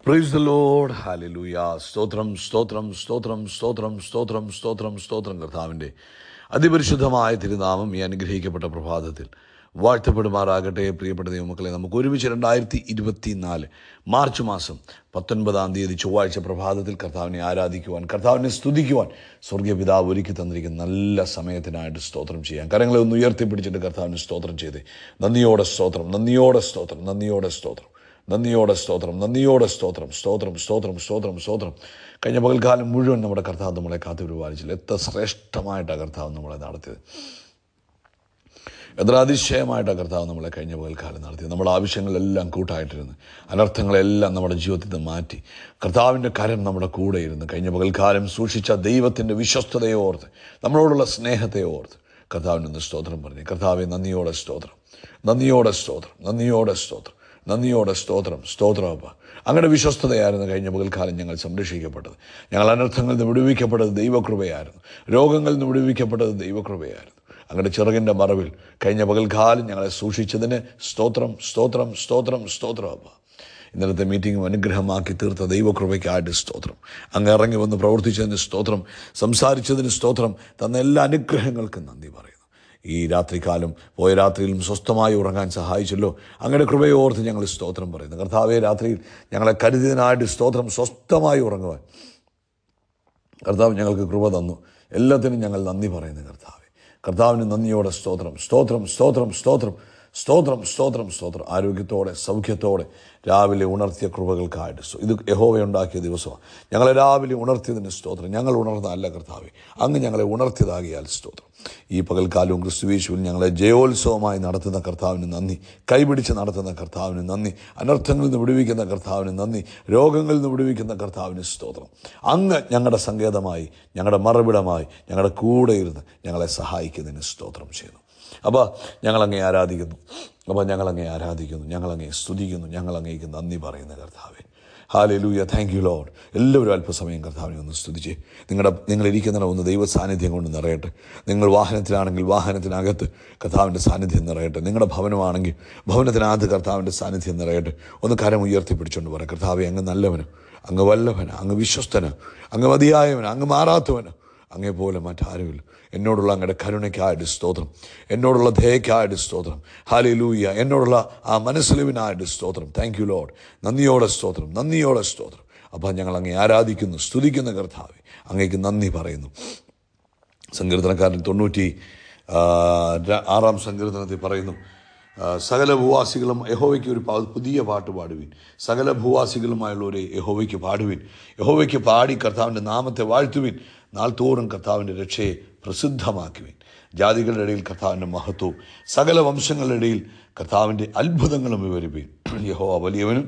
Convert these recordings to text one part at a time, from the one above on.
praise the load hallelujah സ്തോത്രം സ്തോത്രം സ്തോത്രം സ്തോത്രം സ്തോത്രം സ്തോത്രം സ്തോത്രം കർത്താവിൻ്റെ അതിപരിശുദ്ധമായ തിരുനാമം ഈ അനുഗ്രഹിക്കപ്പെട്ട പ്രഭാതത്തിൽ വാഴ്ത്തപ്പെടുമാറാകട്ടെ പ്രിയപ്പെട്ട ദൈവമക്കളെ നമുക്ക് ഒരുമിച്ച് രണ്ടായിരത്തി ഇരുപത്തിനാല് മാർച്ച് മാസം പത്തൊൻപതാം തീയതി ചൊവ്വാഴ്ച പ്രഭാതത്തിൽ കർത്താവിനെ ആരാധിക്കുവാൻ കർത്താവിനെ സ്തുതിക്കുവാൻ സ്വർഗീയ പിതാവ് ഒരുക്കി തന്നിരിക്കുന്ന നല്ല സമയത്തിനായിട്ട് സ്തോത്രം ചെയ്യാം കരങ്ങളെ ഒന്ന് ഉയർത്തിപ്പിടിച്ചിട്ട് കർത്താവിന് സ്തോത്രം ചെയ്തേ നന്ദിയോടെ സ്തോത്രം നന്ദിയോടെ സ്തോത്രം നന്ദിയോടെ സ്തോത്രം നന്ദിയോടെ സ്തോത്രം നന്ദിയോടെ സ്തോത്രം സ്തോത്രം സ്തോത്രം സ്തോത്രം സ്തോത്രം കഴിഞ്ഞ പകൽക്കാലം മുഴുവൻ നമ്മുടെ കർത്താവ് നമ്മളെ കാത്തു പരിപാലിച്ചില്ല എത്ര ശ്രേഷ്ഠമായിട്ടാണ് കർത്താവ് നമ്മളെ നടത്തിയത് എത്ര അതിശയമായിട്ടാണ് കർത്താവ് നമ്മളെ കഴിഞ്ഞ പകൽക്കാലം നടത്തിയത് നമ്മുടെ ആവശ്യങ്ങളെല്ലാം കൂട്ടായിട്ടിരുന്ന് അനർത്ഥങ്ങളെല്ലാം നമ്മുടെ ജീവിതത്തിൽ നിന്ന് മാറ്റി കർത്താവിൻ്റെ കരം നമ്മുടെ കൂടെ ഇരുന്ന് കഴിഞ്ഞ പകൽക്കാലം സൂക്ഷിച്ച ദൈവത്തിൻ്റെ വിശ്വസ്തതയെ ഓർത്ത് നമ്മളോടുള്ള സ്നേഹത്തെ ഓർത്ത് കർത്താവിന് ഒന്ന് സ്തോത്രം പറഞ്ഞു കർത്താവെ നന്ദിയോടെ സ്തോത്രം നന്ദിയോടെ സ്തോത്രം നന്ദിയോടെ സ്തോത്രം നന്ദിയോടെ സ്തോത്രം സ്തോത്രമപ്പ അങ്ങയുടെ വിശ്വസ്തതയായിരുന്നു കഴിഞ്ഞ പകൽക്കാലം ഞങ്ങൾ സംരക്ഷിക്കപ്പെട്ടത് ഞങ്ങൾ അനർത്ഥങ്ങളിൽ നിന്ന് വിടുവിക്കപ്പെട്ടത് ദൈവകൃപയായിരുന്നു രോഗങ്ങളിൽ നിന്ന് വിടുവിക്കപ്പെട്ടത് ദൈവകൃപയായിരുന്നു അങ്ങയുടെ ചിറകിൻ്റെ മറവിൽ കഴിഞ്ഞ പകൽക്കാലം ഞങ്ങളെ സൂക്ഷിച്ചതിന് സ്തോത്രം സ്തോത്രം സ്തോത്രം സ്തോത്രമപ്പ ഇന്നലത്തെ മീറ്റിംഗും അനുഗ്രഹമാക്കി തീർത്ത ദൈവകൃപയ്ക്കായിട്ട് സ്തോത്രം അങ്ങ് ഇറങ്ങി വന്ന് പ്രവർത്തിച്ചതിന് സ്തോത്രം സംസാരിച്ചതിന് സ്തോത്രം തന്ന എല്ലാ അനുഗ്രഹങ്ങൾക്കും നന്ദി പറയുന്നു ഈ രാത്രികാലം പോയ രാത്രിയിലും സ്വസ്ഥമായി ഉറങ്ങാൻ സഹായിച്ചല്ലോ അങ്ങയുടെ കൃപയെ ഓർത്ത് ഞങ്ങൾ സ്തോത്രം പറയുന്നു കർത്താവെ രാത്രിയിൽ ഞങ്ങളെ കരുതിയതിനായിട്ട് സ്തോത്രം സ്വസ്ഥമായി ഉറങ്ങുവാൻ കർത്താവ് ഞങ്ങൾക്ക് കൃപ തന്നു എല്ലാത്തിനും ഞങ്ങൾ നന്ദി പറയുന്നു കർത്താവെ കർത്താവിന് നന്ദിയോടെ സ്തോത്രം സ്തോത്രം സ്തോത്രം സ്തോത്രം സ്തോത്രം സ്തോത്രം സ്തോത്രം ആരോഗ്യത്തോടെ സൗഖ്യത്തോടെ രാവിലെ ഉണർത്തിയ കൃപകൾക്കായിട്ട് സ്തോ- ഇത് യഹോവയുണ്ടാക്കിയ ദിവസമാണ് ഞങ്ങളെ രാവിലെ ഉണർത്തിയതിന് സ്തോത്രം ഞങ്ങൾ ഉണർന്ന അല്ല കർത്താവെ അങ്ങ് ഞങ്ങളെ ഉണർത്തിയതാകിയാൽ സ്തോത്രം ഈ പകൽക്കാലവും ക്രിസ്തുവേശുവിൽ ഞങ്ങളെ ജയോത്സവമായി നടത്തുന്ന കർത്താവിന് നന്ദി കൈപിടിച്ച് നടത്തുന്ന കർത്താവിന് നന്ദി അനർത്ഥങ്ങളിൽ നിന്ന് വിടുവിക്കുന്ന കർത്താവിന് നന്ദി രോഗങ്ങളിൽ നിന്ന് വിടുവിക്കുന്ന കർത്താവിന് സ്തോത്രം അങ്ങ് ഞങ്ങളുടെ സങ്കേതമായി ഞങ്ങളുടെ മറുപിടമായി ഞങ്ങളുടെ കൂടെ ഇരുന്ന് ഞങ്ങളെ സഹായിക്കുന്നതിന് സ്തോത്രം ചെയ്യുന്നു അപ്പോൾ ഞങ്ങളങ്ങേ ആരാധിക്കുന്നു അപ്പോൾ ഞങ്ങളങ്ങേ ആരാധിക്കുന്നു ഞങ്ങളങ്ങേ സ്തുതിക്കുന്നു ഞങ്ങളങ്ങേക്ക് നന്ദി പറയുന്ന കർത്താവെ ഹാലെ ലൂയ താങ്ക് യു ലോഡ് എല്ലാവരും അല്പസമയം കർത്താവിനെ ഒന്ന് സ്തുതിച്ച് നിങ്ങളുടെ നിങ്ങളിരിക്കുന്നിടം ഒന്ന് ദൈവ സാന്നിധ്യം കൊണ്ട് നിറയട്ടെ നിങ്ങൾ വാഹനത്തിലാണെങ്കിൽ വാഹനത്തിനകത്ത് കർത്താവിൻ്റെ സാന്നിധ്യം നിറയട്ടെ നിങ്ങളുടെ ഭവനമാണെങ്കിൽ ഭവനത്തിനകത്ത് കർത്താവിൻ്റെ സാന്നിധ്യം നിറയട്ടെ ഒന്ന് കരം ഉയർത്തി പിടിച്ചുകൊണ്ട് പറയാം കർത്താവെ അങ്ങ് നല്ലവന് അങ്ങ് വല്ലഭന് അങ്ങ് വിശ്വസ്തന് അങ്ങ് മതിയായവന് അങ്ങ് മാറാത്തവന് അങ്ങേപോലെ മറ്റാരുമില്ല എന്നോടുള്ള അങ്ങയുടെ കരുണയ്ക്കായിട്ട് സ്തോത്രം എന്നോടുള്ള ദയക്കായിട്ട് സ്തോത്രം ഹാലിലൂയ എന്നോടുള്ള ആ മനസ്സിലിവിനായിട്ട് സ്തോത്രം താങ്ക് യു ലോഡ് നന്ദിയോടെ സ്തോത്രം നന്ദിയോടെ സ്തോത്രം അപ്പം ഞങ്ങൾ അങ്ങേ ആരാധിക്കുന്നു സ്തുതിക്കുന്ന കർത്താവെ അങ്ങേക്ക് നന്ദി പറയുന്നു സങ്കീർത്തനക്കാരൻ തൊണ്ണൂറ്റി ആ, ര- ആറാം സങ്കീർത്തനത്തിൽ പറയുന്നു ആ, സകല ഭൂവാസികളും യഹോവയ്ക്ക് ഒരു പ- പുതിയ പാട്ട് പാടുവിൻ സകല ഭൂവാസികളുമായുള്ളവരെ യഹോവയ്ക്ക് പാടുവിൻ യഹോവയ്ക്ക് പാടി കർത്താവിൻ്റെ നാമത്തെ വാഴ്ത്തുവിൻ നാൾതോറും കർത്താവിൻ്റെ രക്ഷയെ പ്രസിദ്ധമാക്കുവിൻ ജാതികളുടെ ഇടയിൽ കർത്താവിൻ്റെ മഹത്വവും സകല വംശങ്ങളുടെ ഇടയിൽ കർത്താവിൻ്റെ അത്ഭുതങ്ങളും വിവരിപ്പിൻ യഹോവ വലിയവനും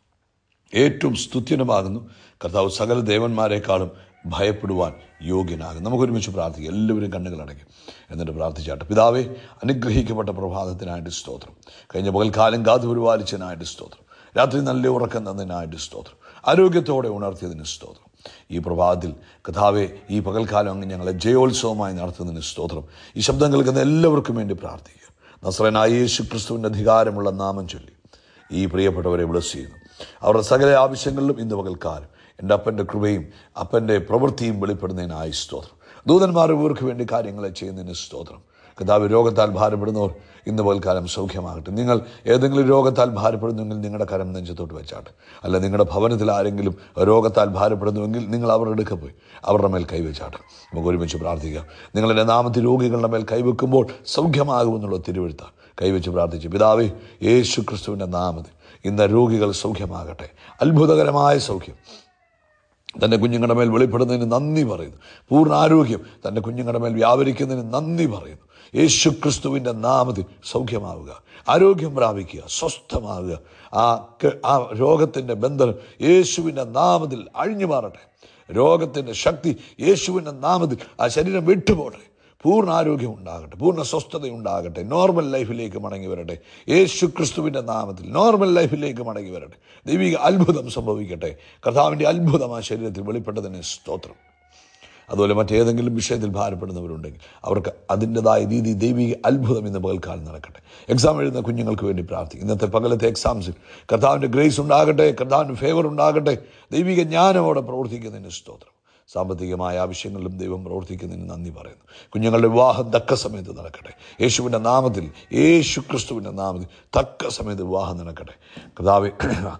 ഏറ്റവും സ്തുത്യനുമാകുന്നു കർത്താവ് സകല ദേവന്മാരെക്കാളും ഭയപ്പെടുവാൻ യോഗ്യനാകും നമുക്കൊരുമിച്ച് പ്രാർത്ഥിക്കാം എല്ലാവരും കണ്ണുകൾ അടയ്ക്കും എന്നിട്ട് പ്രാർത്ഥിച്ചാട്ടെ പിതാവേ അനുഗ്രഹിക്കപ്പെട്ട പ്രഭാതത്തിനായിട്ട് സ്തോത്രം കഴിഞ്ഞ പകൽക്കാലം കാത്തു പരിപാലിച്ചതിനായിട്ട് സ്തോത്രം രാത്രി നല്ല ഉറക്കം തന്നതിനായിട്ട് സ്തോത്രം ആരോഗ്യത്തോടെ ഉണർത്തിയതിന് സ്തോത്രം ഈ പ്രഭാതത്തിൽ കഥാവെ ഈ പകൽക്കാലം അങ്ങ് ഞങ്ങളെ ജയോത്സവമായി നടത്തുന്നതിന് സ്തോത്രം ഈ ശബ്ദം കേൾക്കുന്ന എല്ലാവർക്കും വേണ്ടി പ്രാർത്ഥിക്കുക നസ്രനായ യേശു ക്രിസ്തുവിൻ്റെ അധികാരമുള്ള നാമം ചൊല്ലി ഈ പ്രിയപ്പെട്ടവരെ ബ്ലസ് ചെയ്യുന്നു അവരുടെ സകല ആവശ്യങ്ങളിലും ഇന്ന് പകൽക്കാലം എൻ്റെ അപ്പൻ്റെ കൃപയും അപ്പൻ്റെ പ്രവൃത്തിയും വെളിപ്പെടുന്നതിനായി സ്തോത്രം ദൂതന്മാർ ഇവർക്ക് വേണ്ടി കാര്യങ്ങളെ ചെയ്യുന്നതിന് സ്തോത്രം കഥാവ് രോഗത്താൽ ഭാരപ്പെടുന്നവർ ഇന്ന് പകൽക്കാലം സൗഖ്യമാകട്ടെ നിങ്ങൾ ഏതെങ്കിലും രോഗത്താൽ ഭാരപ്പെടുന്നുവെങ്കിൽ നിങ്ങളുടെ കരം നെഞ്ചത്തോട്ട് വെച്ചാട്ടെ അല്ല നിങ്ങളുടെ ഭവനത്തിൽ ആരെങ്കിലും രോഗത്താൽ ഭാരപ്പെടുന്നുവെങ്കിൽ നിങ്ങൾ അവരുടെ അടുക്ക പോയി അവരുടെ മേൽ കൈവച്ചാട്ടെ നമുക്ക് ഒരുമിച്ച് പ്രാർത്ഥിക്കാം നിങ്ങളുടെ നാമത്തിൽ രോഗികളുടെ മേൽ കൈവെക്കുമ്പോൾ സൗഖ്യമാകുമെന്നുള്ള തിരുവഴുത്ത കൈവച്ച് പ്രാർത്ഥിച്ചു പിതാവേ യേശു ക്രിസ്തുവിൻ്റെ നാമത്തിൽ ഇന്ന് രോഗികൾ സൗഖ്യമാകട്ടെ അത്ഭുതകരമായ സൗഖ്യം തൻ്റെ കുഞ്ഞുങ്ങളുടെ മേൽ വെളിപ്പെടുന്നതിന് നന്ദി പറയുന്നു പൂർണ്ണ ആരോഗ്യം തൻ്റെ കുഞ്ഞുങ്ങളുടെ മേൽ വ്യാപരിക്കുന്നതിന് നന്ദി പറയുന്നു യേശു ക്രിസ്തുവിൻ്റെ നാമത്തിൽ സൗഖ്യമാവുക ആരോഗ്യം പ്രാപിക്കുക സ്വസ്ഥമാവുക ആ ക- ആ രോഗത്തിൻ്റെ ബന്ധനം യേശുവിൻ്റെ നാമത്തിൽ അഴിഞ്ഞു മാറട്ടെ രോഗത്തിൻ്റെ ശക്തി യേശുവിൻ്റെ നാമത്തിൽ ആ ശരീരം വിട്ടുപോട്ടെ പൂർണ്ണ ആരോഗ്യം ഉണ്ടാകട്ടെ പൂർണ്ണ സ്വസ്ഥത ഉണ്ടാകട്ടെ നോർമൽ ലൈഫിലേക്ക് മടങ്ങി വരട്ടെ യേശു ക്രിസ്തുവിൻ്റെ നാമത്തിൽ നോർമൽ ലൈഫിലേക്ക് മടങ്ങി വരട്ടെ ദൈവിക അത്ഭുതം സംഭവിക്കട്ടെ കർത്താവിൻ്റെ അത്ഭുതം ആ ശരീരത്തിൽ വെളിപ്പെട്ടതിന് സ്തോത്രം അതുപോലെ മറ്റേതെങ്കിലും വിഷയത്തിൽ ഭാരപ്പെടുന്നവരുണ്ടെങ്കിൽ അവർക്ക് അതിൻ്റെതായ രീതി ദൈവിക അത്ഭുതം ഇന്ന് പകൽക്കാലം നടക്കട്ടെ എക്സാം എഴുതുന്ന കുഞ്ഞുങ്ങൾക്ക് വേണ്ടി പ്രാർത്ഥിക്കും ഇന്നത്തെ പകലത്തെ എക്സാംസിൽ കർത്താവിൻ്റെ ഗ്രേസ് ഉണ്ടാകട്ടെ കർത്താവിൻ്റെ ഫേവർ ഉണ്ടാകട്ടെ ദൈവിക ജ്ഞാനമോടെ പ്രവർത്തിക്കുന്നതിന് സ്തോത്രം സാമ്പത്തികമായ ആവശ്യങ്ങളിലും ദൈവം പ്രവർത്തിക്കുന്നതിന് നന്ദി പറയുന്നു കുഞ്ഞുങ്ങളുടെ വിവാഹം തക്ക സമയത്ത് നടക്കട്ടെ യേശുവിൻ്റെ നാമത്തിൽ യേശു ക്രിസ്തുവിൻ്റെ നാമത്തിൽ തക്ക സമയത്ത് വിവാഹം നടക്കട്ടെ കർത്താവ്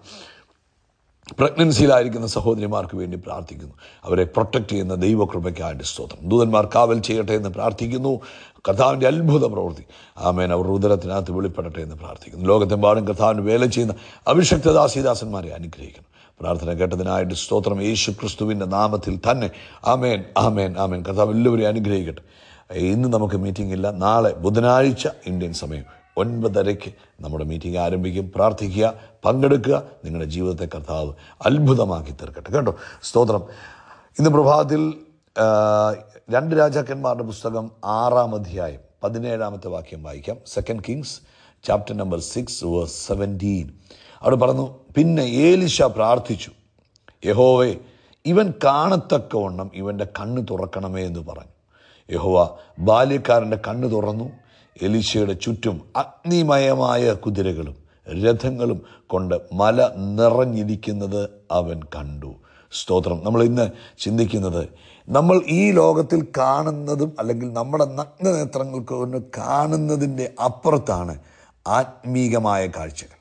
പ്രഗ്നൻസിയിലായിരിക്കുന്ന സഹോദരിമാർക്ക് വേണ്ടി പ്രാർത്ഥിക്കുന്നു അവരെ പ്രൊട്ടക്റ്റ് ചെയ്യുന്ന ദൈവകൃപയ്ക്കായിട്ട് സ്തോത്രം ദൂതന്മാർ കാവൽ ചെയ്യട്ടെ എന്ന് പ്രാർത്ഥിക്കുന്നു കർത്താവിൻ്റെ അത്ഭുത പ്രവൃത്തി ആമേൻ അവർ ഉദരത്തിനകത്ത് വെളിപ്പെടട്ടെ എന്ന് പ്രാർത്ഥിക്കുന്നു ലോകത്തെമ്പാടും കർത്താവിന് വേല ചെയ്യുന്ന അഭിഷക്തദാസിദാസന്മാരെ അനുഗ്രഹിക്കുന്നു പ്രാർത്ഥന കേട്ടതിനായിട്ട് സ്തോത്രം യേശു ക്രിസ്തുവിൻ്റെ നാമത്തിൽ തന്നെ ആമേൻ ആമേൻ ആമേൻ കർത്താവ് എല്ലാവരെയും അനുഗ്രഹിക്കട്ടെ ഇന്ന് നമുക്ക് മീറ്റിംഗ് ഇല്ല നാളെ ബുധനാഴ്ച ഇന്ത്യൻ സമയം ഒൻപതരയ്ക്ക് നമ്മുടെ മീറ്റിംഗ് ആരംഭിക്കും പ്രാർത്ഥിക്കുക പങ്കെടുക്കുക നിങ്ങളുടെ ജീവിതത്തെ കർത്താവ് അത്ഭുതമാക്കി തീർക്കട്ടെ കേട്ടോ സ്തോത്രം ഇന്ന് പ്രഭാതത്തിൽ ആ, രണ്ട് രാജാക്കന്മാരുടെ പുസ്തകം ആറാം അധ്യായം പതിനേഴാമത്തെ വാക്യം വായിക്കാം second Kings chapter number six verse seventeen അവിടെ പറഞ്ഞു പിന്നെ ഏലിശ പ്രാർത്ഥിച്ചു യഹോവേ ഇവൻ കാണത്തക്കവണ്ണം ഇവൻ്റെ കണ്ണ് തുറക്കണമേ എന്ന് പറഞ്ഞു യഹോവ ബാല്യക്കാരൻ്റെ കണ്ണ് തുറന്നു എലിശയുടെ ചുറ്റും അഗ്നിമയമായ കുതിരകളും രഥങ്ങളും കൊണ്ട് മല നിറഞ്ഞിരിക്കുന്നത് അവൻ കണ്ടു സ്തോത്രം നമ്മൾ ഇന്ന് ചിന്തിക്കുന്നത് നമ്മൾ ഈ ലോകത്തിൽ കാണുന്നതും അല്ലെങ്കിൽ നമ്മുടെ നഗ്നനേത്രങ്ങൾക്ക് കൊണ്ട് കാണുന്നതിൻ്റെ അപ്പുറത്താണ് ആത്മീകമായ കാഴ്ചകൾ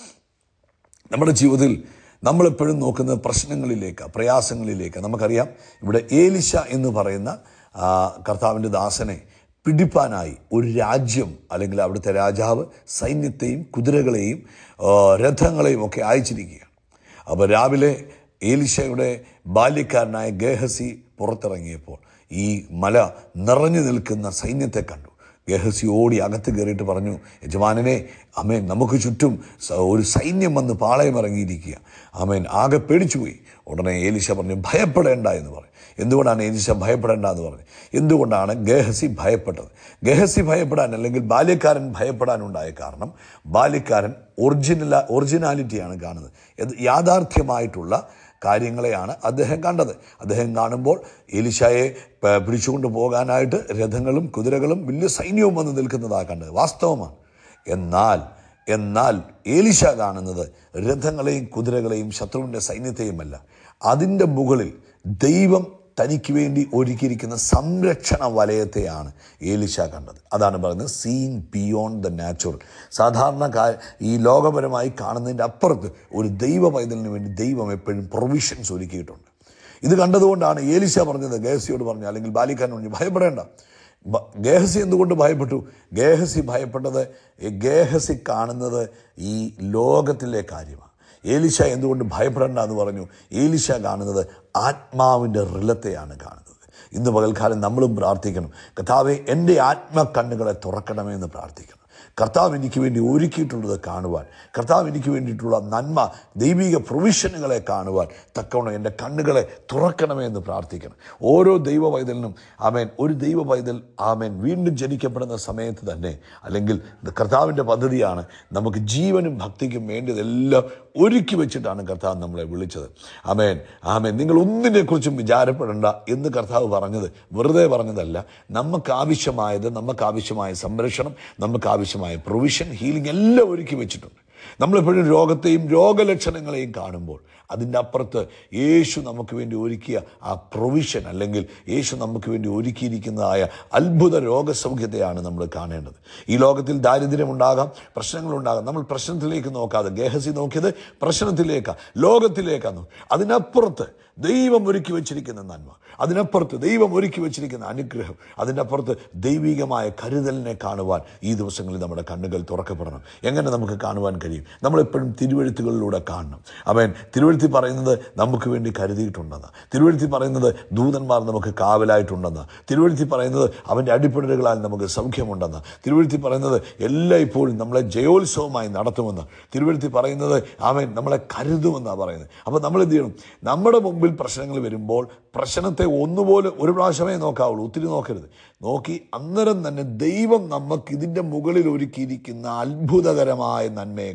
നമ്മുടെ ജീവിതത്തിൽ നമ്മളെപ്പോഴും നോക്കുന്നത് പ്രശ്നങ്ങളിലേക്ക് പ്രയാസങ്ങളിലേക്ക് നമുക്കറിയാം ഇവിടെ ഏലിശ എന്ന് പറയുന്ന ആ, കർത്താവിൻ്റെ ദാസനെ പിടിപ്പാനായി ഒരു രാജ്യം അല്ലെങ്കിൽ അവിടുത്തെ രാജാവ് സൈന്യത്തെയും കുതിരകളെയും ആ, രഥങ്ങളെയും ഒക്കെ അയച്ചിരിക്കുകയാണ് അപ്പോൾ രാവിലെ ഏലിശയുടെ ബാല്യക്കാരനായ ഗേഹസി പുറത്തിറങ്ങിയപ്പോൾ ഈ മല നിറഞ്ഞു നിൽക്കുന്ന സൈന്യത്തെ കണ്ടു ഗഹസി ഓടി അകത്ത് കയറിയിട്ട് പറഞ്ഞു യജമാനനെ അമേൻ നമുക്ക് ചുറ്റും സ- ഒരു സൈന്യം വന്ന് പാളയം ഇറങ്ങിയിരിക്കുക അമേൻ ആകെ പേടിച്ചുപോയി ഉടനെ ഏലിശ പറഞ്ഞു ഭയപ്പെടേണ്ട എന്ന് പറഞ്ഞു എന്തുകൊണ്ടാണ് ഏലിശ ഭയപ്പെടേണ്ട എന്ന് പറഞ്ഞു എന്തുകൊണ്ടാണ് ഗഹസി ഭയപ്പെട്ടത് ഗഹസി ഭയപ്പെടാൻ അല്ലെങ്കിൽ ബാല്യക്കാരൻ ഭയപ്പെടാനുണ്ടായ കാരണം ബാല്യക്കാരൻ ഒറിജിനല ഒറിജിനാലിറ്റിയാണ് കാണുന്നത് ഇത് യാഥാർത്ഥ്യമായിട്ടുള്ള കാര്യങ്ങളെയാണ് അദ്ദേഹം കണ്ടത് അദ്ദേഹം കാണുമ്പോൾ എലിശായെ പ- പിടിച്ചുകൊണ്ട് പോകാനായിട്ട് രഥങ്ങളും കുതിരകളും വലിയ സൈന്യവും വന്ന് നിൽക്കുന്നതാണ് കണ്ടത് വാസ്തവമാണ് എന്നാൽ എന്നാൽ ഏലിശ കാണുന്നത് രഥങ്ങളെയും കുതിരകളെയും ശത്രുവിൻ്റെ സൈന്യത്തെയുമല്ല അതിൻ്റെ മുകളിൽ ദൈവം തനിക്ക് വേണ്ടി ഒരുക്കിയിരിക്കുന്ന സംരക്ഷണ വലയത്തെയാണ് ഏലിശ കണ്ടത് അതാണ് പറയുന്നത് സീയിങ് ബിയോണ്ട് ദ നാച്ചുറൽ സാധാരണ കാ- ഈ ലോകപരമായി കാണുന്നതിൻ്റെ അപ്പുറത്ത് ഒരു ദൈവ പൈതലിന് വേണ്ടി ദൈവം എപ്പോഴും പ്രൊവിഷൻസ് ഒരുക്കിയിട്ടുണ്ട് ഇത് കണ്ടതുകൊണ്ടാണ് ഏലിശ പറഞ്ഞത് ഗേഹസിയോട് പറഞ്ഞു അല്ലെങ്കിൽ ബാലിക്കാരൻ പറഞ്ഞു ഭയപ്പെടേണ്ട ബ- ഗേഹസി എന്തുകൊണ്ട് ഭയപ്പെട്ടു ഗേഹസി ഭയപ്പെട്ടത് ഈ ഗേഹസി കാണുന്നത് ഈ ലോകത്തിലെ കാര്യമാണ് ഏലിശ എന്തുകൊണ്ട് ഭയപ്പെടേണ്ട എന്ന് പറഞ്ഞു ഏലിശ കാണുന്നത് ആത്മാവിൻ്റെ റിലത്തെയാണ് കാണുന്നത് ഇന്ന് പകൽക്കാലം നമ്മളും പ്രാർത്ഥിക്കണം കർത്താവെ എൻ്റെ ആത്മക്കണ്ണുകളെ തുറക്കണമേ എന്ന് പ്രാർത്ഥിക്കണം കർത്താവ് എനിക്ക് വേണ്ടി ഒരുക്കിയിട്ടുള്ളത് കാണുവാൻ കർത്താവ് എനിക്ക് വേണ്ടിയിട്ടുള്ള നന്മ ദൈവിക പ്രൊവിഷനുകളെ കാണുവാൻ തക്കവണ്ണം എൻ്റെ കണ്ണുകളെ തുറക്കണമേ എന്ന് പ്രാർത്ഥിക്കണം ഓരോ ദൈവ പൈതലിനും ആമേൻ ഒരു ദൈവ പൈതൽ ആമേൻ വീണ്ടും ജനിക്കപ്പെടുന്ന സമയത്ത് തന്നെ അല്ലെങ്കിൽ ഇത് കർത്താവിൻ്റെ പദ്ധതിയാണ് നമുക്ക് ജീവനും ഭക്തിക്കും വേണ്ടിയതെല്ലാം ഒരുക്കി വെച്ചിട്ടാണ് കർത്താവ് നമ്മളെ വിളിച്ചത് ആമേൻ ആമേൻ നിങ്ങൾ ഒന്നിനെക്കുറിച്ചും വിചാരപ്പെടേണ്ട എന്ന് കർത്താവ് പറഞ്ഞത് വെറുതെ പറഞ്ഞതല്ല നമുക്ക് ആവശ്യമായത് നമുക്ക് ആവശ്യമായ സംരക്ഷണം നമുക്ക് ആവശ്യമായ പ്രൊവിഷൻ ഹീലിംഗ് എല്ലാം ഒരുക്കി വെച്ചിട്ടുണ്ട് നമ്മളെപ്പോഴും രോഗത്തെയും രോഗലക്ഷണങ്ങളെയും കാണുമ്പോൾ അതിൻ്റെ അപ്പുറത്ത് യേശു നമുക്ക് വേണ്ടി ഒരുക്കിയ ആ പ്രൊവിഷൻ അല്ലെങ്കിൽ യേശു നമുക്ക് വേണ്ടി ഒരുക്കിയിരിക്കുന്നതായ അത്ഭുത രോഗസൗഖ്യത്തെയാണ് നമ്മൾ കാണേണ്ടത് ഈ ലോകത്തിൽ ദാരിദ്ര്യമുണ്ടാകാം പ്രശ്നങ്ങളുണ്ടാകാം നമ്മൾ പ്രശ്നത്തിലേക്ക് നോക്കാതെ ഗേഹസി നോക്കിയത് പ്രശ്നത്തിലേക്കാണ് ലോകത്തിലേക്കാണ് അതിനപ്പുറത്ത് ദൈവം ഒരുക്കി വെച്ചിരിക്കുന്ന നന്മ അതിനപ്പുറത്ത് ദൈവം ഒരുക്കി വെച്ചിരിക്കുന്ന അനുഗ്രഹം അതിനപ്പുറത്ത് ദൈവികമായ കരുതലിനെ കാണുവാൻ ഈ ദിവസങ്ങളിൽ നമ്മുടെ കണ്ണുകൾ തുറക്കപ്പെടണം എങ്ങനെ നമുക്ക് കാണുവാൻ കഴിയും നമ്മളെപ്പോഴും തിരുവഴുത്തുകളിലൂടെ കാണണം അവൻ തിരുവഴുത്തി പറയുന്നത് നമുക്ക് വേണ്ടി കരുതിയിട്ടുണ്ടെന്ന് തിരുവഴുത്തി പറയുന്നത് ദൂതന്മാർ നമുക്ക് കാവലായിട്ടുണ്ടെന്ന് തിരുവഴുത്തി പറയുന്നത് അവൻ്റെ അടിപ്പിടലുകളാൽ നമുക്ക് സൗഖ്യമുണ്ടെന്ന് തിരുവഴുത്തി പറയുന്നത് എല്ലായ്പ്പോഴും നമ്മളെ ജയോത്സവമായി നടത്തുമെന്ന് തിരുവഴുത്തി പറയുന്നത് അവൻ നമ്മളെ കരുതുമെന്നാണ് പറയുന്നത് അപ്പോൾ നമ്മൾ എന്ത് ചെയ്യണം നമ്മുടെ മുമ്പിൽ പ്രശ്നങ്ങൾ വരുമ്പോൾ പ്രശ്നത്തെ ഒന്നുപോലെ ഒരു പ്രാവശ്യമേ നോക്കാവുള്ളൂ ഒത്തിരി നോക്കരുത് നോക്കി അന്നേരം തന്നെ ദൈവം നമുക്ക് ഇതിൻ്റെ മുകളിൽ ഒരുക്കിയിരിക്കുന്ന അത്ഭുതകരമായ നന്മയെ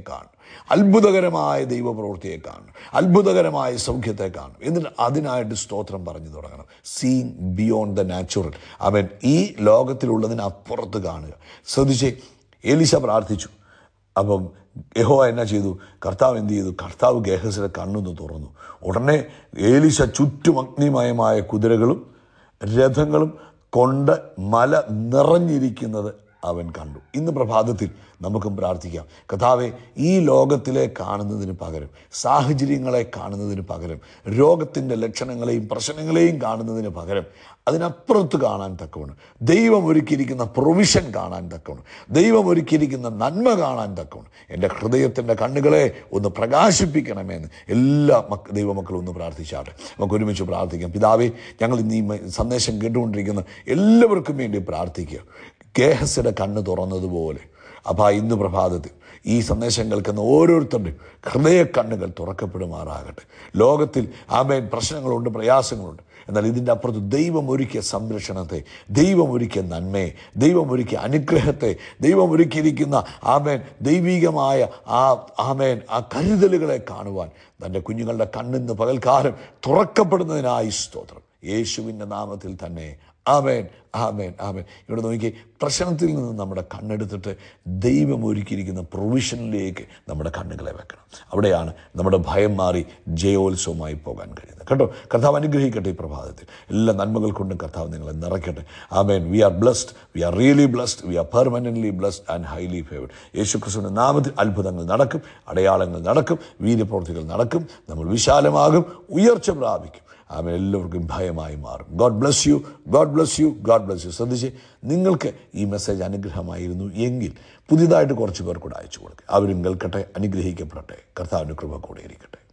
കാണും അത്ഭുതകരമായ ദൈവപ്രവൃത്തിയെ കാണും അത്ഭുതകരമായ സൗഖ്യത്തെ കാണും എന്നിട്ട് അതിനായിട്ട് സ്തോത്രം പറഞ്ഞു തുടങ്ങണം സീങ് ബിയോണ്ട് ദ നാച്ചുറൽ അവൻ ഈ ലോകത്തിലുള്ളതിന് അപ്പുറത്ത് കാണുക ശ്രദ്ധിച്ചേ എലിശ പ്രാർത്ഥിച്ചു അപ്പം യഹോ എന്നാ ചെയ്തു കർത്താവ് എന്ത് ചെയ്തു കർത്താവ് ഗേഹസിലെ കണ്ണൊന്ന് തുറന്നു ഉടനെ ഏലിശ ചുറ്റും അഗ്നിമയമായ കുതിരകളും രഥങ്ങളും കൊണ്ട് മല നിറഞ്ഞിരിക്കുന്നത് അവൻ കണ്ടു ഇന്ന് പ്രഭാതത്തിൽ നമുക്കും പ്രാർത്ഥിക്കാം കഥാവെ ഈ ലോകത്തിലെ കാണുന്നതിന് പകരം സാഹചര്യങ്ങളെ കാണുന്നതിന് പകരം രോഗത്തിൻ്റെ ലക്ഷണങ്ങളെയും പ്രശ്നങ്ങളെയും കാണുന്നതിന് പകരം അതിനപ്പുറത്ത് കാണാൻ തക്കവണ്ണം ദൈവം ഒരുക്കിയിരിക്കുന്ന പ്രൊവിഷൻ കാണാൻ തക്കവണ്ണം ദൈവം ഒരുക്കിയിരിക്കുന്ന നന്മ കാണാൻ തക്കവണ്ണം എൻ്റെ ഹൃദയത്തിൻ്റെ കണ്ണുകളെ ഒന്ന് പ്രകാശിപ്പിക്കണമെന്ന് എല്ലാ മക്ക ദൈവമക്കളും ഒന്ന് പ്രാർത്ഥിച്ചാട്ടെ നമുക്ക് ഒരുമിച്ച് പ്രാർത്ഥിക്കാം പിതാവേ ഞങ്ങൾ ഇന്ന് ഈ മ- സന്ദേശം കേട്ടുകൊണ്ടിരിക്കുന്ന എല്ലാവർക്കും വേണ്ടി പ്രാർത്ഥിക്കുക ഗേഹസിയുടെ കണ്ണ് തുറന്നതുപോലെ അപ്പം ഇന്ന് പ്രഭാതത്തിൽ ഈ സന്ദേശം കേൾക്കുന്ന ഓരോരുത്തരുടെയും ഹൃദയ കണ്ണുകൾ തുറക്കപ്പെടുമാറാകട്ടെ ലോകത്തിൽ ആമേൻ പ്രശ്നങ്ങളുണ്ട് പ്രയാസങ്ങളുണ്ട് എന്നാൽ ഇതിൻ്റെ അപ്പുറത്ത് ദൈവം ഒരുക്കിയ സംരക്ഷണത്തെ ദൈവം ഒരുക്കിയ നന്മയെ ദൈവം ഒരുക്കിയ അനുഗ്രഹത്തെ ദൈവം ഒരുക്കിയിരിക്കുന്ന ആമേൻ ദൈവികമായ ആ ആമേൻ ആ കരുതലുകളെ കാണുവാൻ തൻ്റെ കുഞ്ഞുങ്ങളുടെ കണ്ണിന്ന് പകൽക്കാലം തുറക്കപ്പെടുന്നതിനായി സ്തോത്രം യേശുവിൻ്റെ നാമത്തിൽ തന്നെ ആമേൻ ആമേൻ ആമേൻ ഇവിടെ നോക്കി പ്രശ്നത്തിൽ നിന്ന് നമ്മുടെ കണ്ണെടുത്തിട്ട് ദൈവം ഒരുക്കിയിരിക്കുന്ന പ്രൊവിഷനിലേക്ക് നമ്മുടെ കണ്ണുകളെ വെക്കണം അവിടെയാണ് നമ്മുടെ ഭയം മാറി ജയോത്സവമായി പോകാൻ കഴിയുന്നത് കേട്ടോ കർത്താവ് അനുഗ്രഹിക്കട്ടെ ഈ പ്രഭാതത്തിൽ എല്ലാ നന്മകൾ കൊണ്ടും കർത്താവ് നിങ്ങളെ നിറയ്ക്കട്ടെ ആമേൻ we are blessed we are really blessed we are permanently blessed and highly favoured യേശു ക്രിസ്തുവിൻ്റെ നാമത്തിൽ അത്ഭുതങ്ങൾ നടക്കും അടയാളങ്ങൾ നടക്കും വീര്യപ്രവൃത്തികൾ നടക്കും നമ്മൾ വിശാലമാകും ഉയർച്ച പ്രാപിക്കും അവൻ എല്ലാവർക്കും ഭയമായി മാറും God bless you God bless you God bless you ശ്രദ്ധിച്ച് നിങ്ങൾക്ക് ഈ മെസ്സേജ് അനുഗ്രഹമായിരുന്നു എങ്കിൽ പുതിയതായിട്ട് കുറച്ച് പേർ കൂടെ അയച്ചു കൊടുക്കുക അവരും കേൾക്കട്ടെ അനുഗ്രഹിക്കപ്പെടട്ടെ കർത്താവിൻ്റെ കൃപ കൂടെ ഇരിക്കട്ടെ